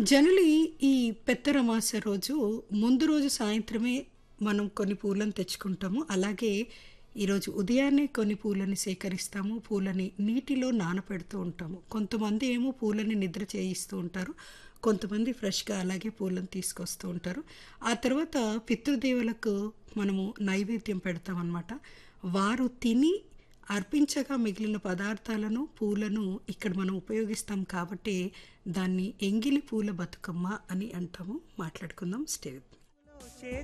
generally ఈ పెత్తర అమావాస్య రోజు ముందు రోజు సాయంత్రమే మనం కొన్ని పూలను తెచ్చుకుంటాము అలాగే ఈరోజు ఉదయాన్నే కొన్ని పూలని సేకరిస్తాము పూలని నీటిలో నానపెడుతూ ఉంటాము కొంతమంది ఏమో పూలని నిద్ర చేయిస్తూ ఉంటారు కొంతమంది ఫ్రెష్గా అలాగే పూలను తీసుకొస్తూ ఉంటారు ఆ తర్వాత పితృదేవులకు మనము నైవేద్యం పెడతామన్నమాట వారు తిని అర్పించగా మిగిలిన పదార్థాలను పూలను ఇక్కడ మనం ఉపయోగిస్తాం కాబట్టి దాన్ని ఎంగిలి పూల బతుకమ్మ అని అంటాము మాట్లాడుకుందాం స్టే